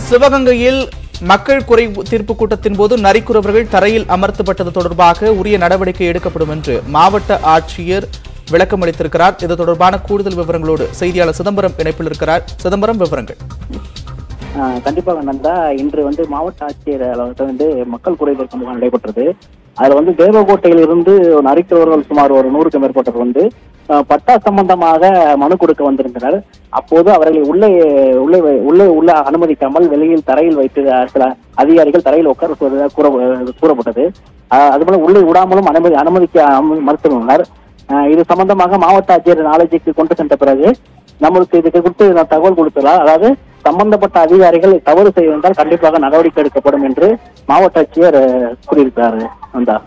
சிவகங்கையில் மக்கள் குறை தீர்ப்பு கூட்டத்தின் போது நரிக்குறவர்கள் தரையில் அமர்த்தப்பட்டது தொடர்பாக உரிய நடவடிக்கை எடுக்கப்படும் என்று மாவட்ட ஆட்சியர் விளக்கம் அளித்திருக்கிறார் இது தொடர்பான கூடுதல் விவரங்களோடு செய்தியாளர் சிதம்பரம் இணைப்பில் இருக்கிறார் சிதம்பரம் விவரங்கள் ஆஹ் கண்டிப்பாக நந்தா இன்று வந்து மாவட்ட ஆட்சியர் அலுவலகத்தில் வந்து மக்கள் குறைதீர்க்கும் முகாம் நடைபெற்றது அதுல வந்து தேவகோட்டையில் இருந்து நரிக்கிறவர்கள் சுமார் ஒரு நூறுக்கும் மேற்பட்டவர் வந்து ஆஹ் பட்டா சம்பந்தமாக மனு கொடுக்க வந்திருந்தனர் அப்போது அவர்களை உள்ளே உள்ளே வை- உள்ளே உள்ள அனுமதிக்காமல் வெளியில் தரையில் வைத்து ஆஹ் சில அதிகாரிகள் தரையில் உட்கார சொல்வதாக கூற கூறப்பட்டது ஆஹ் அதுபோல உள்ளே விடாமலும் அனுமதி அனுமதிக்க அனு- மறுத்துள்ளனர் ஆஹ் இது சம்பந்தமாக மாவட்ட ஆட்சியர் நாலேஜுக்கு கொண்டு சென்ற பிறகு நம்மளுக்கு இதுக்கு குறித்து நான் தகவல் கொடுத்துள்ளார் அதாவது சம்பந்தப்பட்ட அதிகாரிகள் தவறு செய்திருந்தால் கண்டிப்பாக நடவடிக்கை எடுக்கப்படும் என்று மாவட்ட ஆட்சியர் அஹ், கூறியிருக்கிறார் நந்தா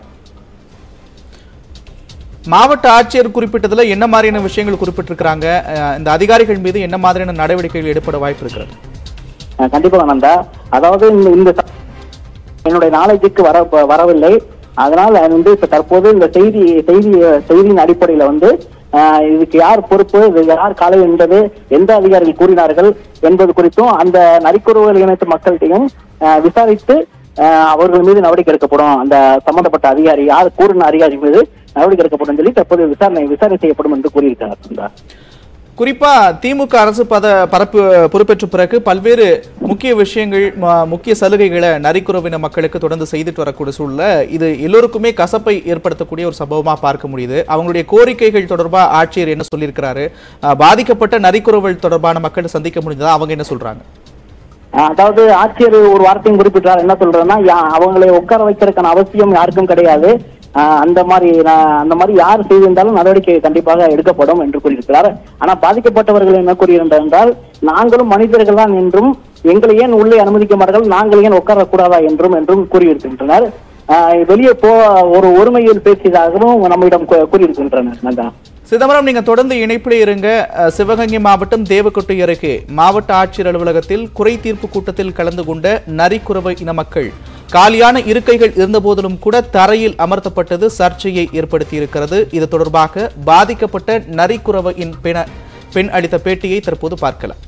மாவட்ட ஆட்சியர் குறிப்பிட்டதுல என்ன மாதிரியான விஷயங்கள் குறிப்பிட்டிருக்கிறாங்க அஹ், இந்த அதிகாரிகள் மீது என்ன மாதிரியான நடவடிக்கைகள் எடுப்பட வாய்ப்பு இருக்கிறது அஹ், கண்டிப்பாக நந்தா அதாவது இந்த- இந்த ச- என்னுடைய நாலேஜுக்கு வர வ- வரவில்லை அதனால் வந்து இப்ப தற்போது இந்த செய்தி செய்தி செய்தியின் அடிப்படையில வந்து அஹ், இதுக்கு யார் பொறுப்பு இது யார் காலை என்பது எந்த அதிகாரிகள் கூறினார்கள் என்பது குறித்தும் அந்த நரிக்குறவுகள் இணைத்த மக்கள்கிட்டையும் அஹ், விசாரித்து அஹ், அவர்கள் மீது நடவடிக்கை எடுக்கப்படும் அந்த சம்பந்தப்பட்ட அதிகாரி யார் கூறின அதிகாரி மீது நடவடிக்கை எடுக்கப்படும் சொல்லி தற்போது விசாரணை விசாரணை செய்யப்படும் என்று கூறியிருக்கிறார் நந்தா. குறிப்பா திமுக அரசு பத பரப்பு பொறுப்பேற்ற பிறகு பல்வேறு முக்கிய விஷயங்கள் ம- முக்கிய சலுகைகளை நரிக்குறவின மக்களுக்கு தொடர்ந்து செய்துட்டு வரக்கூடிய சூழல்ல இது எல்லோருக்குமே கசப்பை ஏற்படுத்தக்கூடிய ஒரு சம்பவமா பார்க்க முடியுது அவங்களுடைய கோரிக்கைகள் தொடர்பா ஆட்சியர் என்ன சொல்லியிருக்கிறாரு அஹ், பாதிக்கப்பட்ட நரிக்குறவல் தொடர்பான மக்கள் சந்திக்க முடிஞ்சதா அவங்க என்ன சொல்றாங்க அஹ் அதாவது ஆட்சியர் ஒரு வார்த்தையும் குறிப்பிட்டார் என்ன சொல்றேன்னா யா- அவங்களை உட்கார வைக்கிறதுக்கான அவசியம் யாருக்கும் கிடையாது அஹ் அந்த மாதிரி நான் அந்த மாதிரி யார் செய்திருந்தாலும் நடவடிக்கை கண்டிப்பாக எடுக்கப்படும் என்று கூறியிருக்கிறார் ஆனா பாதிக்கப்பட்டவர்கள் என்ன கூறியிருந்தார் என்றால் நாங்களும் மனிதர்கள் தான் என்றும் எங்களை ஏன் உள்ளே அனுமதிக்க மாட்டார்கள் நாங்கள் ஏன் உட்காரக்கூடாதா என்றும் என்றும் கூறியிருக்கின்றனர் அஹ் வெளியே போ ஒரு ஒருமையில் பேசியதாகவும் நம்மிடம் கூ- கூறியிருக்கின்றனர் நந்தா சிதம்பரம் நீங்க தொடர்ந்து இணைப்பில் இருங்க அஹ், சிவகங்கை மாவட்டம் தேவக்கோட்டை அருகே மாவட்ட ஆட்சியர் அலுவலகத்தில் குறை தீர்ப்பு கூட்டத்தில் கலந்து கொண்ட நரிக்குறவ இன மக்கள் காலியான இருக்கைகள் இருந்தபோதிலும் கூட தரையில் அமர்த்தப்பட்டது சர்ச்சையை ஏற்படுத்தியிருக்கிறது இது தொடர்பாக பாதிக்கப்பட்ட நரிக்குறவ இன் பெண பெண் அளித்த பேட்டியை தற்போது பார்க்கலாம்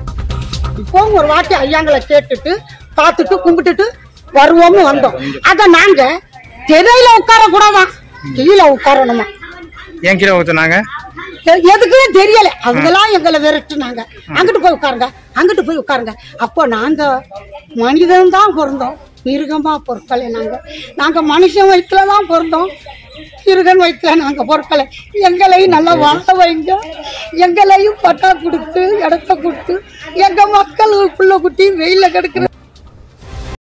இப்போ ஒரு வாட்டி ஐயாங்களை கேட்டுட்டு பார்த்துட்டு கும்பிட்டுட்டு வருவோம்னு வந்தோம் அத நாங்க திரையில உட்கார கூடாதான் கீழே உட்காரணுமா ஏன் கீழே ஊத்துனாங்க எ- எதுக்குமே தெரியல அவங்கெல்லாம் எங்களை விரட்டுனாங்க அங்கிட்டு போய் உட்காருங்க அங்கிட்டு போய் உட்காருங்க அப்போ நாங்க மனிதன் தான் பிறந்தோம் மிருகமா பொருட்களை நாங்க நாங்க மனுஷன் வயிற்றுல தான் பிறந்தோம் மிருகன் வயிற்றுல நாங்க பொருட்களை எங்களையும் நல்லா வாழ வைங்க எங்களையும் பட்டா கொடுத்து இடத்த கொடுத்து எங்க மக்கள் புள்ள குட்டி வெயில கிடக்குற